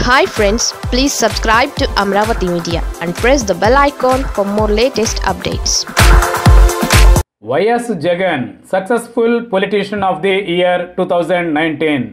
hi friends please subscribe to Amaravati media and press the bell icon for more latest updates YS Jagan successful politician of the year two thousand nineteen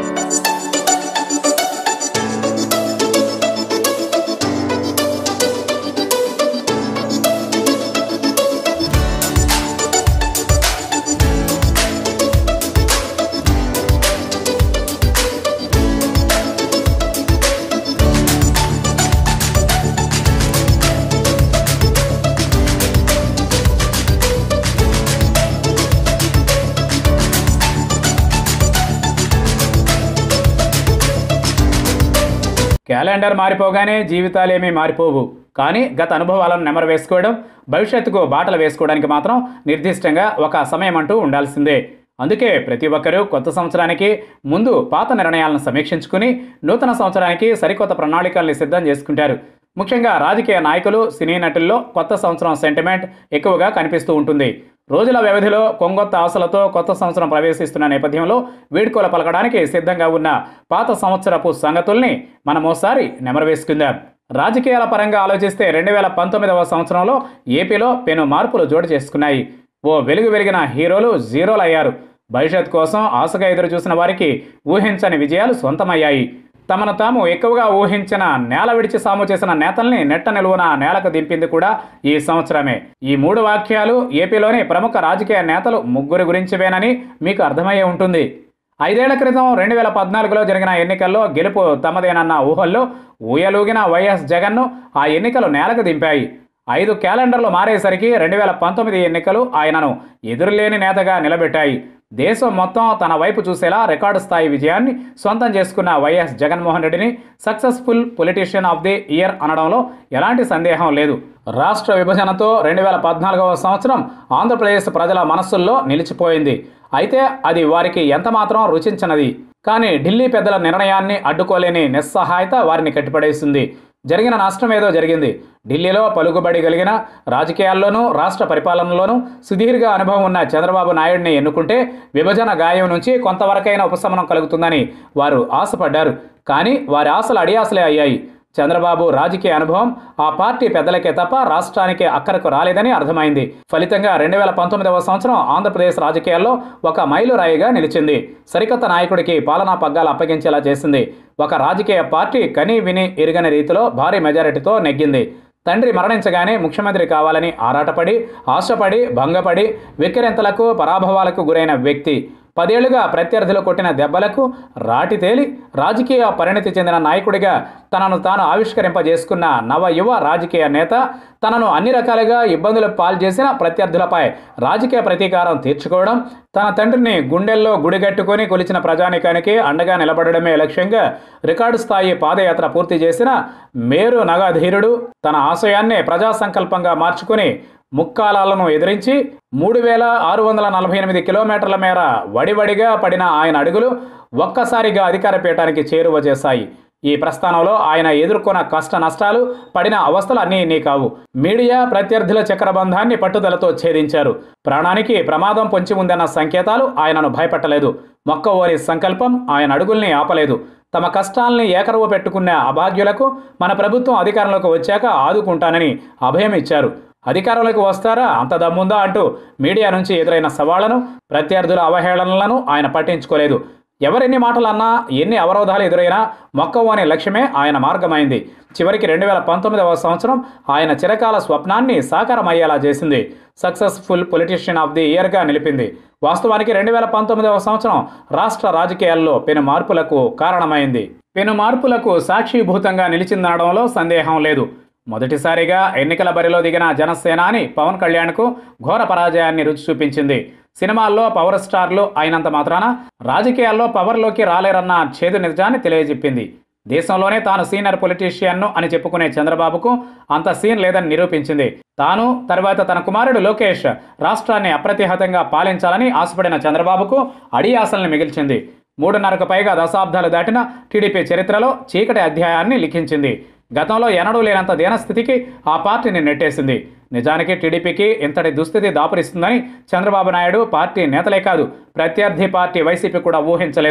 calendar మారిపోగానే జీవితాలేమీ మారిపోవు కానీ గత అనుభవాలను నెమరు వేసుకోవడం భవిష్యత్తుకు బాటలు వేసుకోవడానికి మాత్రం నిర్దిష్టంగా ఒక సమయం అంటూ ఉండాల్సిందే అందుకే ప్రతి ఒక్కరూ కొత్త సంవత్సరానికి ముందు పాత నిర్ణయాలను సమీక్షించుకుని నూతన సంవత్సరానికి సరికొత్త ప్రణాళికల్ని సిద్ధం చేసుకుంటారు ముఖ్యంగా రాజకీయ నాయకులు సినీ నటుల్లో కొత్త సంవత్సరం సెంటిమెంట్ ఎక్కువగా కనిపిస్తూ ఉంటుంది రోజుల వ్యవధిలో కొంగొత్త ఆశలతో కొత్త సంవత్సరం ప్రవేశిస్తున్న నేపథ్యంలో వీడ్కోల పలకడానికి సిద్ధంగా ఉన్న పాత సంవత్సరపు సంగతుల్ని మనం ఓసారి నెమరు వేసుకుందాం రాజకీయాల పరంగా ఆలోచిస్తే రెండు వేల పంతొమ్మిదవ సంవత్సరంలో ఏపీలో పెను మార్పులు జోడు చేసుకున్నాయి ఓ వెలుగు వెలిగిన హీరోలు జీరోలు అయ్యారు భవిష్యత్ కోసం ఆశగా ఎదురు చూసిన వారికి ఊహించని విజయాలు సొంతమయ్యాయి తమను తాము ఎక్కువగా ఊహించిన నేల విడిచి సాము చేసిన నేతల్ని నెట్ట నిలువున నేలకు దింపింది కూడా ఈ సంవత్సరమే ఈ మూడు వాక్యాలు ఏపీలోని ప్రముఖ రాజకీయ నేతలు ముగ్గురు గురించివేనని మీకు అర్థమయ్యే ఉంటుంది ఐదేళ్ల క్రితం రెండు వేల పద్నాలుగులో జరిగిన ఎన్నికల్లో గెలుపు తమదేనన్న ఊహల్లో ఊయలూగిన వైఎస్ జగన్ను ఆ ఎన్నికలు నేలకు దింపాయి ఐదు క్యాలెండర్లు మారేసరికి రెండు వేల పంతొమ్మిది ఎన్నికలు ఆయనను ఎదురులేని నేతగా నిలబెట్టాయి దేశం మొత్తం తన వైపు చూసేలా రికార్డు స్థాయి విజయాన్ని సొంతం చేసుకున్న వైఎస్ జగన్మోహన్ రెడ్డిని successful politician of the year అనడంలో ఎలాంటి సందేహం లేదు రాష్ట్ర విభజనతో రెండు వేల పద్నాలుగవ సంవత్సరం ఆంధ్రప్రదేశ్ ప్రజల మనస్సుల్లో నిలిచిపోయింది అయితే అది వారికి ఎంతమాత్రం రుచించనది కానీ ఢిల్లీ పెద్దల నిర్ణయాన్ని అడ్డుకోలేని నిస్సహాయత వారిని కట్టిపడేసింది జరిగిన నష్టం ఏదో జరిగింది ఢిల్లీలో పలుకుబడి కలిగిన రాజకీయాల్లోనూ రాష్ట్ర పరిపాలనలోనూ సుదీర్ఘ అనుభవం ఉన్న చంద్రబాబు నాయుడిని ఎన్నుకుంటే విభజన గాయం నుంచి కొంతవరకైన ఉపశమనం కలుగుతుందని వారు ఆశపడ్డారు కానీ వారి ఆశలు అడియాసలే అయ్యాయి చంద్రబాబు రాజకీయ అనుభవం ఆ పార్టీ పెద్దలకే తప్ప రాష్ట్రానికి అక్కరకు రాలేదని అర్థమైంది ఫలితంగా రెండు వేల పంతొమ్మిదవ సంవత్సరం ఆంధ్రప్రదేశ్ రాజకీయాల్లో ఒక మైలురాయిగా నిలిచింది సరికొత్త నాయకుడికి పాలనా పగ్గాలు అప్పగించేలా చేసింది ఒక రాజకీయ పార్టీ కని విని ఎరుగని రీతిలో భారీ మెజారిటీతో నెగ్గింది తండ్రి మరణించగానే ముఖ్యమంత్రి కావాలని ఆరాటపడి ఆశపడి భంగపడి వెక్కిరెంతలకు పరాభవాలకు గురైన వ్యక్తి పదేళ్లుగా ప్రత్యర్థులు కొట్టిన దెబ్బలకు రాటి తేలి రాజకీయ పరిణతి చెందిన నాయకుడిగా తనను తాను ఆవిష్కరింపజేసుకున్న నవ యువ రాజకీయ నేత తనను అన్ని రకాలుగా ఇబ్బందులు పాల్చేసిన ప్రత్యర్థులపై రాజకీయ ప్రతీకారం తీర్చుకోవడం తన తండ్రిని గుండెల్లో గుడిగట్టుకొని కొలిచిన ప్రజానికానికి అండగా నిలబడడమే లక్ష్యంగా రికార్డు స్థాయి పాదయాత్ర పూర్తి చేసిన మేరు నగధీరుడు తన ఆశయాన్నే ప్రజా సంకల్పంగా మార్చుకుని ముక్కాలాలను ఎదిరించి మూడు వేల ఆరు వందల నలభై ఎనిమిది కిలోమీటర్ల మేర వడివడిగా పడిన ఆయన అడుగులు ఒక్కసారిగా అధికార పీఠానికి చేరువ చేశాయి ఈ ప్రస్థానంలో ఆయన ఎదుర్కొన్న కష్ట నష్టాలు పడిన అవస్థలు అన్నీ ఇన్ని కావు మీడియా ప్రత్యర్థుల చక్రబంధాన్ని పట్టుదలతో ఛేదించారు ప్రాణానికి ప్రమాదం పొంచి ఉందన్న సంకేతాలు ఆయనను భయపెట్టలేదు మొక్కవోని సంకల్పం ఆయన అడుగుల్ని ఆపలేదు తమ కష్టాల్ని ఏకరువు పెట్టుకున్న అభాగ్యులకు మన ప్రభుత్వం అధికారంలోకి వచ్చాక ఆదుకుంటానని అభయం ఇచ్చారు అధికారంలోకి వస్తారా అంత దమ్ముందా అంటూ మీడియా నుంచి ఎదురైన సవాళ్లను ప్రత్యర్థుల అవహేళనలను ఆయన పట్టించుకోలేదు ఎవరెన్ని మాటలన్నా ఎన్ని అవరోధాలు ఎదురైనా మొక్కవు అనే లక్ష్యమే ఆయన మార్గమైంది చివరికి రెండు వేల పంతొమ్మిదవ సంవత్సరం ఆయన చిరకాల స్వప్నాన్ని సాకారమయ్యేలా చేసింది సక్సెస్ఫుల్ పొలిటీషియన్ ఆఫ్ ది ఇయర్గా నిలిపింది వాస్తవానికి రెండు వేల పంతొమ్మిదవ సంవత్సరం రాష్ట్ర రాజకీయాల్లో పెను మార్పులకు కారణమైంది పెను మార్పులకు సాక్షిభూతంగా నిలిచిందనడంలో సందేహం లేదు మొదటిసారిగా ఎన్నికల బరిలో దిగిన జనసేనాని పవన్ కళ్యాణ్కు ఘోర పరాజయాన్ని రుచి చూపించింది సినిమాల్లో పవర్ స్టార్లు అయినంత మాత్రాన రాజకీయాల్లో పవర్లోకి రాలేరన్న చేదు నిజాన్ని తెలియజెప్పింది దేశంలోనే తాను సీనియర్ పొలిటీషియన్ను అని చెప్పుకునే చంద్రబాబుకు అంత సీన్ లేదని నిరూపించింది తాను తర్వాత తన కుమారుడు లోకేష్ రాష్ట్రాన్ని అప్రతిహతంగా పాలించాలని ఆశపడిన చంద్రబాబుకు అడియాసల్ని మిగిల్చింది మూడున్నరకు పైగా దశాబ్దాలు దాటిన టీడీపీ చరిత్రలో చీకటి అధ్యాయాన్ని లిఖించింది గతంలో ఎన్నడూ లేనంత దీనస్థితికి ఆ పార్టీని నెట్టేసింది నిజానికి టీడీపీకి ఇంతటి దుస్థితి దాపురిస్తుందని చంద్రబాబు నాయుడు పార్టీ నేతలే కాదు ప్రత్యర్థి పార్టీ వైసీపీ కూడా ఊహించలేదు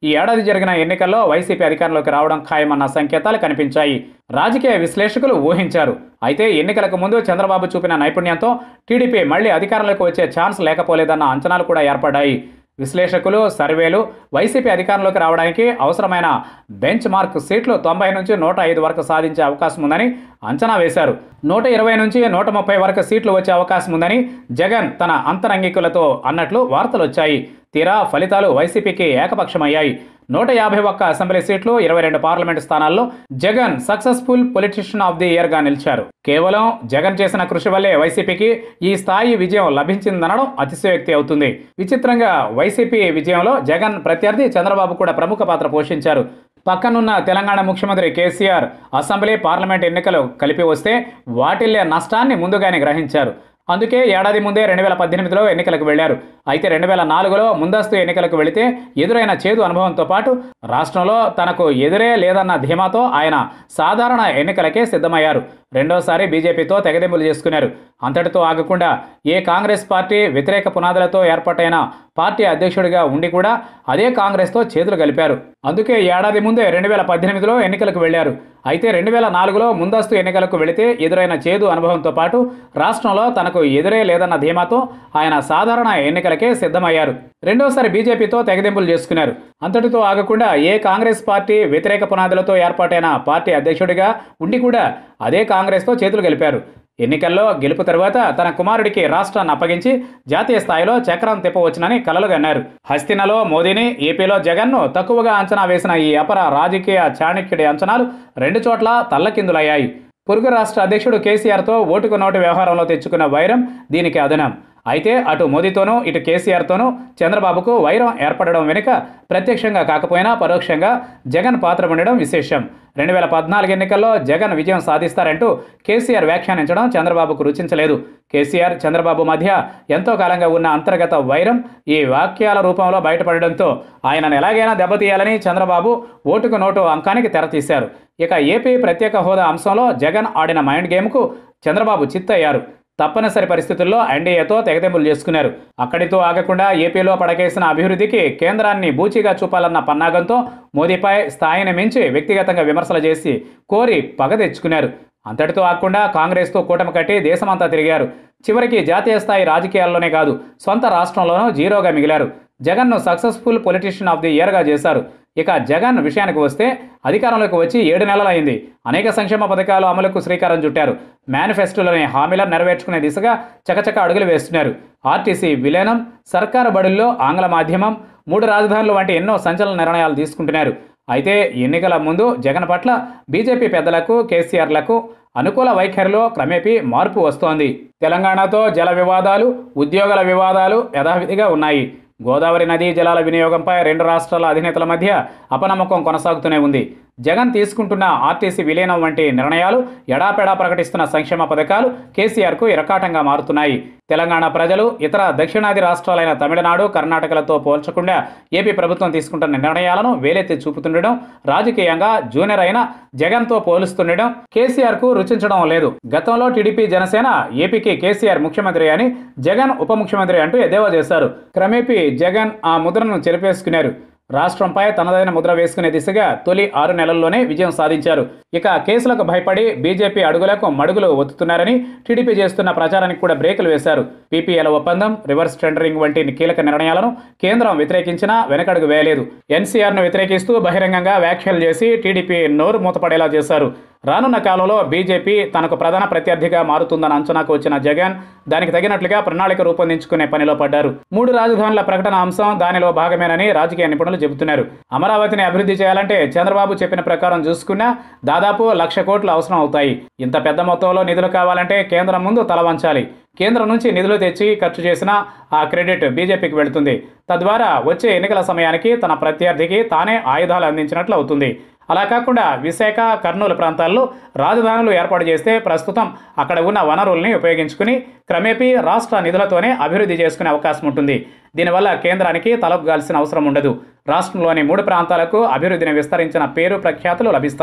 ఈ ఏడాది జరిగిన ఎన్నికల్లో వైసీపీ అధికారంలోకి రావడం ఖాయమన్న సంకేతాలు కనిపించాయి రాజకీయ విశ్లేషకులు ఊహించారు అయితే ఎన్నికలకు ముందు చంద్రబాబు చూపిన నైపుణ్యంతో టీడీపీ మళ్లీ అధికారంలోకి వచ్చే ఛాన్స్ లేకపోలేదన్న అంచనాలు కూడా ఏర్పడ్డాయి విశ్లేషకులు సర్వేలు వైసీపీ అధికారంలోకి రావడానికి అవసరమైన బెంచ్ మార్క్ సీట్లు తొంభై నుంచి నూట ఐదు వరకు సాధించే అవకాశం ఉందని అంచనా వేశారు నూట ఇరవై నుంచి నూట ముప్పై వరకు సీట్లు వచ్చే అవకాశం ఉందని జగన్ తన అంతరంగికులతో అన్నట్లు వార్తలు వచ్చాయి తీరా ఫలితాలు వైసీపీకి ఏకపక్షమయ్యాయి నూట యాభై ఒక్క అసెంబ్లీ సీట్లు ఇరవై రెండు పార్లమెంటు స్థానాల్లో Jagan successful politician of the year గా నిలిచారు కేవలం జగన్ చేసిన కృషి వల్లే వైసీపీకి ఈ స్థాయి విజయం లభించిందనడం అతిశయోక్తి అవుతుంది విచిత్రంగా వైసీపీ విజయంలో జగన్ ప్రత్యర్థి చంద్రబాబు కూడా ప్రముఖ పాత్ర పోషించారు పక్కనున్న తెలంగాణ ముఖ్యమంత్రి కేసీఆర్ అసెంబ్లీ పార్లమెంట్ ఎన్నికలు కలిపి వస్తే వాటిల్లే నష్టాన్ని ముందుగానే గ్రహించారు అందుకే ఏడాది ముందే రెండు వేల పద్దెనిమిదిలో ఎన్నికలకు వెళ్లారు అయితే రెండు వేల నాలుగులో ముందస్తు ఎన్నికలకు వెళితే ఎదురైన చేదు అనుభవంతో పాటు రాష్ట్రంలో తనకు ఎదురే లేదన్న ధీమాతో ఆయన సాధారణ ఎన్నికలకే సిద్ధమయ్యారు రెండోసారి బీజేపీతో తెగదెంపులు చేసుకున్నారు అంతటితో ఆగకుండా ఏ కాంగ్రెస్ పార్టీ వ్యతిరేక పునాదులతో ఏర్పాటైన పార్టీ అధ్యక్షుడిగా ఉండి కూడా అదే కాంగ్రెస్తో చేతులు కలిపారు అందుకే ఏడాది ముందే రెండు వేల పద్దెనిమిదిలో ఎన్నికలకు వెళ్లారు అయితే రెండు వేల నాలుగులో ముందస్తు ఎన్నికలకు వెళితే ఎదురైన చేదు అనుభవంతో పాటు రాష్ట్రంలో తనకు ఎదురే లేదన్న ధీమాతో ఆయన సాధారణ ఎన్నికలకే సిద్ధమయ్యారు రెండోసారి బీజేపీతో తెగదెంపులు చేసుకున్నారు అంతటితో ఆగకుండా ఏ కాంగ్రెస్ పార్టీ వ్యతిరేక పునాదులతో ఏర్పాటైన పార్టీ అధ్యక్షుడిగా ఉండి కూడా అదే కాంగ్రెస్తో చేతులు కలిపారు ఎన్నికల్లో గెలుపు తర్వాత తన కుమారుడికి రాష్ట్రాన్ని అప్పగించి జాతీయ స్థాయిలో చక్రం తిప్పవచ్చునని కలలుగన్నారు హస్తినలో మోదీని ఏపీలో జగన్ను తక్కువగా అంచనా వేసిన ఈ అపర రాజకీయ చాణక్యుడి అంచనాలు రెండు చోట్ల తల్లకిందులయ్యాయి పొరుగు రాష్ట్ర అధ్యక్షుడు కేసీఆర్తో ఓటుకు నోటు వ్యవహారంలో తెచ్చుకున్న వైరం దీనికి అదనం అయితే అటు మోదీతోనూ ఇటు కేసీఆర్తోనూ చంద్రబాబుకు వైరం ఏర్పడడం వెనుక ప్రత్యక్షంగా కాకపోయినా పరోక్షంగా జగన్ పాత్ర ఉండడం విశేషం రెండు వేల పద్నాలుగు ఎన్నికల్లో జగన్ విజయం సాధిస్తారంటూ కేసీఆర్ వ్యాఖ్యానించడం చంద్రబాబుకు రుచించలేదు కేసీఆర్ చంద్రబాబు మధ్య ఎంతో కాలంగా ఉన్న అంతర్గత వైరం ఈ వాక్యాల రూపంలో బయటపడడంతో ఆయనను ఎలాగైనా దెబ్బతీయాలని చంద్రబాబు ఓటుకు నోటు అంకానికి తెరతీశారు ఇక ఏపీ ప్రత్యేక హోదా అంశంలో జగన్ ఆడిన మైండ్ గేమ్కు చంద్రబాబు చిత్తయ్యారు తప్పనిసరి పరిస్థితుల్లో ఎన్డీఏతో తెగదెంపులు చేసుకున్నారు అక్కడితో ఆగకుండా ఏపీలో పడకేసిన అభివృద్ధికి కేంద్రాన్ని బూచిగా చూపాలన్న పన్నాగంతో మోదీపై స్థాయిని మించి వ్యక్తిగతంగా విమర్శలు చేసి కోరి పగ తెచ్చుకున్నారు అంతటితో ఆగకుండా కాంగ్రెస్తో కూటమి కట్టి దేశమంతా తిరిగారు చివరికి జాతీయ స్థాయి రాజకీయాల్లోనే కాదు సొంత రాష్ట్రంలోనూ జీరోగా మిగిలారు జగన్ను సక్సెస్ఫుల్ పొలిటీషియన్ ఆఫ్ ది ఇయర్గా చేశారు ఇక జగన్ విషయానికి వస్తే అధికారంలోకి వచ్చి ఏడు నెలలైంది అనేక సంక్షేమ పథకాలు అమలుకు శ్రీకారం చుట్టారు మేనిఫెస్టోలోని హామీలను నెరవేర్చుకునే దిశగా చకచక అడుగులు వేస్తున్నారు ఆర్టీసీ విలీనం సర్కారు బడుల్లో ఆంగ్ల మాధ్యమం మూడు రాజధానులు వంటి ఎన్నో సంచలన నిర్ణయాలు తీసుకుంటున్నారు అయితే ఎన్నికల ముందు జగన్ పట్ల బీజేపీ పెద్దలకు కేసీఆర్లకు అనుకూల వైఖరిలో క్రమేపీ మార్పు వస్తోంది తెలంగాణతో జల వివాదాలు ఉద్యోగాల వివాదాలు యథావిధిగా ఉన్నాయి గోదావరి నదీ జలాల వినియోగంపై రెండు రాష్ట్రాల అధినేతల మధ్య అపనమ్మకం కొనసాగుతూనే ఉంది జగన్ తీసుకుంటున్న ఆర్టీసీ విలీనం వంటి నిర్ణయాలు ఎడాపెడా ప్రకటిస్తున్న సంక్షేమ పథకాలు కేసీఆర్కు ఇరకాటంగా మారుతున్నాయి తెలంగాణ ప్రజలు ఇతర దక్షిణాది రాష్ట్రాలైన తమిళనాడు కర్ణాటకలతో పోల్చకుండా ఏపీ ప్రభుత్వం తీసుకుంటున్న నిర్ణయాలను వేలెత్తి చూపుతుండడం రాజకీయంగా జూనియర్ అయిన జగన్తో పోలుస్తుండడం కేసీఆర్కు రుచించడం లేదు గతంలో టీడీపీ జనసేన ఏపీకి కేసీఆర్ ముఖ్యమంత్రి అని జగన్ ఉప ముఖ్యమంత్రి అంటూ ఎద్దేవా చేశారు క్రమేపీ జగన్ ఆ ముద్రను చెరిపేసుకున్నారు రాష్ట్రంపై తనదైన ముద్ర వేసుకునే దిశగా తొలి ఆరు నెలల్లోనే విజయం సాధించారు ఇక కేసులకు భయపడి బీజేపీ అడుగులకు మడుగులు ఒత్తుతున్నారని టీడీపీ చేస్తున్న ప్రచారానికి కూడా బ్రేకులు వేశారు పీపీఎల్ ఒప్పందం రివర్స్ టెండరింగ్ వంటి కీలక నిర్ణయాలను కేంద్రం వ్యతిరేకించినా వెనకడుగు వేయలేదు ఎన్సీఆర్ను వ్యతిరేకిస్తూ బహిరంగంగా వ్యాఖ్యలు చేసి టీడీపీ నోరు మూతపడేలా చేశారు రానున్న కాలంలో బీజేపీ తనకు ప్రధాన ప్రత్యర్థిగా మారుతుందన్న అంచనాకు వచ్చిన జగన్ దానికి తగినట్లుగా ప్రణాళిక రూపొందించుకునే పనిలో పడ్డారు మూడు రాజధానుల ప్రకటన అంశం దానిలో భాగమేనని రాజకీయ నిపుణులు చెబుతున్నారు అమరావతిని అభివృద్ధి చేయాలంటే చంద్రబాబు చెప్పిన ప్రకారం చూసుకున్నా దాదాపు లక్ష కోట్లు అవసరం అవుతాయి ఇంత పెద్ద మొత్తంలో నిధులు కావాలంటే కేంద్రం ముందు తల వంచాలి కేంద్రం నుంచి నిధులు తెచ్చి ఖర్చు చేసినా ఆ క్రెడిట్ బీజేపీకి వెళుతుంది తద్వారా వచ్చే ఎన్నికల సమయానికి తన ప్రత్యర్థికి తానే ఆయుధాలు అందించినట్లు అవుతుంది అలా కాకుండా విశాఖ కర్నూలు ప్రాంతాల్లో రాజధానులు ఏర్పాటు చేస్తే ప్రస్తుతం అక్కడ ఉన్న వనరుల్ని ఉపయోగించుకుని క్రమేపీ రాష్ట్ర నిధులతోనే అభివృద్ధి చేసుకునే అవకాశం ఉంటుంది దీనివల్ల కేంద్రానికి తలొగ్గాల్సిన అవసరం ఉండదు రాష్ట్రంలోని మూడు ప్రాంతాలకు అభివృద్ధిని విస్తరించిన పేరు ప్రఖ్యాతులు లభిస్తాయి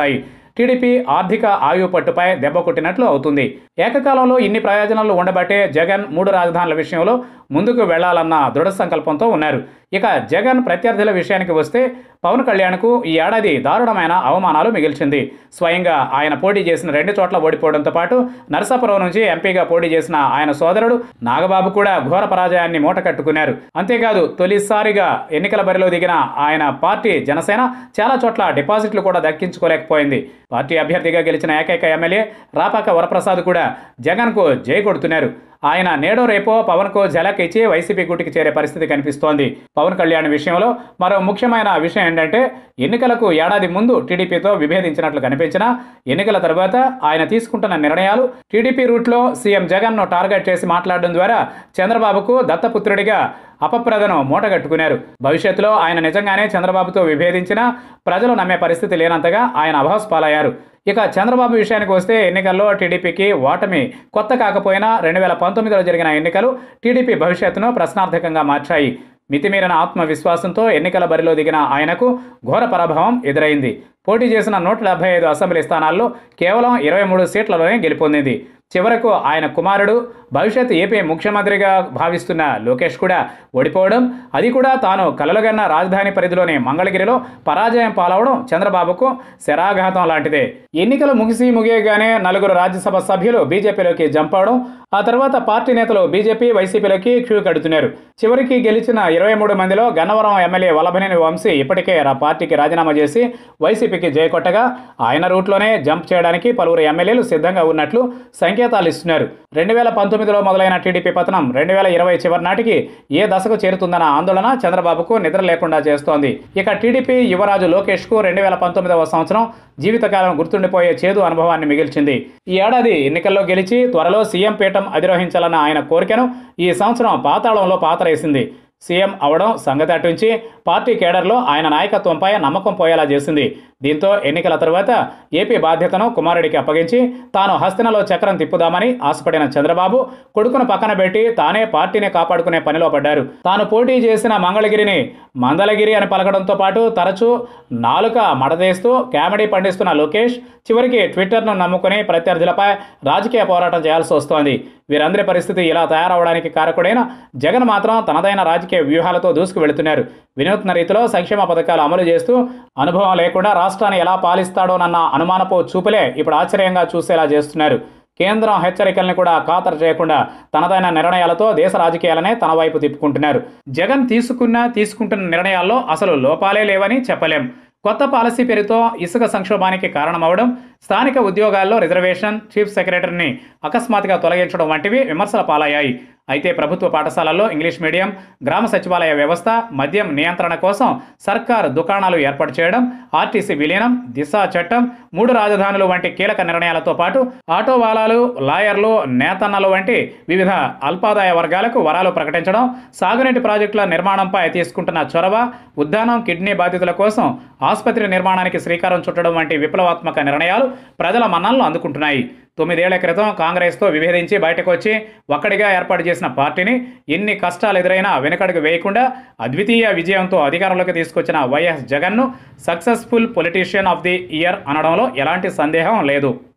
టీడీపీ ఆర్థిక ఆయువు పట్టుపై దెబ్బ కొట్టినట్లు అవుతుంది ఏకకాలంలో ఇన్ని ప్రయోజనాలు ఉండబట్టే జగన్ మూడు రాజధానుల విషయంలో ముందుకు వెళ్లాలన్న దృఢ సంకల్పంతో ఉన్నారు ఇక జగన్ ప్రత్యర్థుల విషయానికి వస్తే పవన్ కళ్యాణ్కు ఈ ఏడాది దారుణమైన అవమానాలు మిగిల్చింది స్వయంగా ఆయన పోటీ చేసిన రెండు చోట్ల ఓడిపోవడంతో పాటు నరసాపురం నుంచి ఎంపీగా పోటీ చేసిన ఆయన సోదరుడు నాగబాబు కూడా ఘోర పరాజయాన్ని మూట కట్టుకున్నారు అంతేకాదు తొలిసారిగా ఎన్నికల బరిలో దిగిన ఆయన పార్టీ జనసేన చాలా చోట్ల డిపాజిట్లు కూడా దక్కించుకోలేకపోయింది పార్టీ అభ్యర్థిగా గెలిచిన ఏకైక ఎమ్మెల్యే రాపాక వరప్రసాద్ కూడా జగన్కు జై కొడుతున్నారు ఆయన నేడో రేపో పవన్కు జలక్ ఇచ్చి వైసీపీ గుటికి చేరే పరిస్థితి కనిపిస్తోంది పవన్ కళ్యాణ్ విషయంలో మరో ముఖ్యమైన విషయం ఏంటంటే ఎన్నికలకు ఏడాది ముందు టీడీపీతో విభేదించినట్లు కనిపించినా ఎన్నికల తర్వాత ఆయన తీసుకుంటున్న నిర్ణయాలు టీడీపీ రూట్లో సీఎం జగన్ను టార్గెట్ చేసి మాట్లాడడం ద్వారా చంద్రబాబుకు దత్తపుత్రుడిగా అపప్రదను మూటగట్టుకున్నారు భవిష్యత్తులో ఆయన నిజంగానే చంద్రబాబుతో విభేదించినా ప్రజలు నమ్మే పరిస్థితి లేనంతగా ఆయన అభాస్ పాలయ్యారు ఇక చంద్రబాబు విషయానికి వస్తే ఎన్నికల్లో టీడీపీకి ఓటమి కొత్త కాకపోయినా రెండు వేల పంతొమ్మిదిలో జరిగిన ఎన్నికలు టీడీపీ భవిష్యత్తును ప్రశ్నార్థకంగా మార్చాయి మితిమీరిన ఆత్మవిశ్వాసంతో ఎన్నికల బరిలో దిగిన ఆయనకు ఘోర పరాభవం ఎదురైంది పోటీ చేసిన నూట డెబ్బై ఐదు అసెంబ్లీ స్థానాల్లో కేవలం ఇరవై మూడు సీట్లలోనే గెలుపొందింది చివరకు ఆయన కుమారుడు భవిష్యత్ ఏపీ ముఖ్యమంత్రిగా భావిస్తున్న లోకేష్ కూడా ఓడిపోవడం అది కూడా తాను కలలుగన్న రాజధాని పరిధిలోని మంగళగిరిలో పరాజయం పాలవడం చంద్రబాబుకు శరాఘాతం లాంటిదే ఎన్నికలు ముగిసి ముగియగానే నలుగురు రాజ్యసభ సభ్యులు బీజేపీలోకి జంప్ అవడం ఆ తర్వాత పార్టీ నేతలు బీజేపీ వైసీపీలోకి క్యూ కడుతున్నారు చివరికి గెలిచిన ఇరవై మూడు మందిలో గన్నవరం ఎమ్మెల్యే వల్లభనేని వంశీ ఇప్పటికే ఆ పార్టీకి రాజీనామా చేసి వైసీపీకి జయకొట్టగా ఆయన రూట్లోనే జంప్ చేయడానికి పలువురు ఎమ్మెల్యేలు సిద్ధంగా ఉన్నట్లు సంకేతాలు ఇస్తున్నారు రెండు వేల పంతొమ్మిదిలో మొదలైన టీడీపీ పతనం రెండు వేల ఇరవై చివరి నాటికి ఏ దశకు చేరుతుందన్న ఆందోళన చంద్రబాబుకు నిద్ర లేకుండా చేస్తోంది ఇక టీడీపీ యువరాజు లోకేష్కు రెండు వేల పంతొమ్మిదవ సంవత్సరం జీవితకాలం గుర్తుండిపోయే చేదు అనుభవాన్ని మిగిల్చింది ఈ ఏడాది ఎన్నికల్లో గెలిచి త్వరలో సీఎం పీఠం అధిరోహించాలన్న ఆయన కోరికను ఈ సంవత్సరం పాతాళంలో పాతరేసింది సీఎం అవడం సంగతి అటుంచి పార్టీ కేడర్లో ఆయన నాయకత్వంపై నమ్మకం పోయేలా చేసింది దీంతో ఎన్నికల తరువాత ఏపీ బాధ్యతను కుమారుడికి అప్పగించి తాను హస్తినలో చక్రం తిప్పుదామని ఆశపడిన చంద్రబాబు కొడుకును పక్కన పెట్టి తానే పార్టీని కాపాడుకునే పనిలో పడ్డారు తాను పోటీ చేసిన మంగళగిరిని మందలగిరి అని పలకడంతో పాటు తరచూ నాలుక మడతేస్తూ కామెడీ పండిస్తున్న లోకేష్ చివరికి ట్విట్టర్ను నమ్ముకుని ప్రత్యర్థులపై రాజకీయ పోరాటం చేయాల్సి వస్తోంది వీరందరి పరిస్థితి ఇలా తయారవడానికి కారకుడైన జగన్ మాత్రం తనదైన రాజకీయ వ్యూహాలతో దూసుకు వెళుతున్నారు వినూత్న రీతిలో సంక్షేమ పథకాలు అమలు చేస్తూ అనుభవం లేకుండా రాష్ట్రాన్ని ఎలా పాలిస్తాడోనన్న అనుమానపు చూపులే ఇప్పుడు ఆశ్చర్యంగా చూసేలా చేస్తున్నారు కేంద్రం హెచ్చరికల్ని కూడా ఖాతరు చేయకుండా తనదైన నిర్ణయాలతో దేశ రాజకీయాలనే తన వైపు తిప్పుకుంటున్నారు జగన్ తీసుకున్న తీసుకుంటున్న నిర్ణయాల్లో అసలు లోపాలే లేవని చెప్పలేం కొత్త పాలసీ పేరుతో ఇసుక సంక్షోభానికి కారణమవడం స్థానిక ఉద్యోగాల్లో రిజర్వేషన్ చీఫ్ సెక్రటరీని అకస్మాత్తుగా తొలగించడం వంటివి విమర్శల పాలయ్యాయి అయితే ప్రభుత్వ పాఠశాలల్లో ఇంగ్లీష్ మీడియం గ్రామ సచివాలయ వ్యవస్థ మద్యం నియంత్రణ కోసం సర్కార్ దుకాణాలు ఏర్పాటు చేయడం ఆర్టీసీ విలీనం దిశ చట్టం మూడు రాజధానులు వంటి కీలక నిర్ణయాలతో పాటు ఆటో వాలాలు లాయర్లు నేతన్నలు వంటి వివిధ అల్పాదాయ వర్గాలకు వరాలు ప్రకటించడం సాగునీటి ప్రాజెక్టుల నిర్మాణంపై తీసుకుంటున్న చొరవ ఉద్దానం కిడ్నీ బాధితుల కోసం ఆసుపత్రి నిర్మాణానికి శ్రీకారం చుట్టడం వంటి విప్లవాత్మక నిర్ణయాలు ప్రజల మన్నలను అందుకుంటున్నాయి తొమ్మిదేళ్ల క్రితం కాంగ్రెస్తో విభేదించి బయటకు వచ్చి ఒక్కడిగా ఏర్పాటు చేసిన పార్టీని ఎన్ని కష్టాలు ఎదురైనా వెనుకడుగు వేయకుండా అద్వితీయ విజయంతో అధికారంలోకి తీసుకొచ్చిన వైఎస్ జగన్ను successful politician of the year అనడంలో ఎలాంటి సందేహం లేదు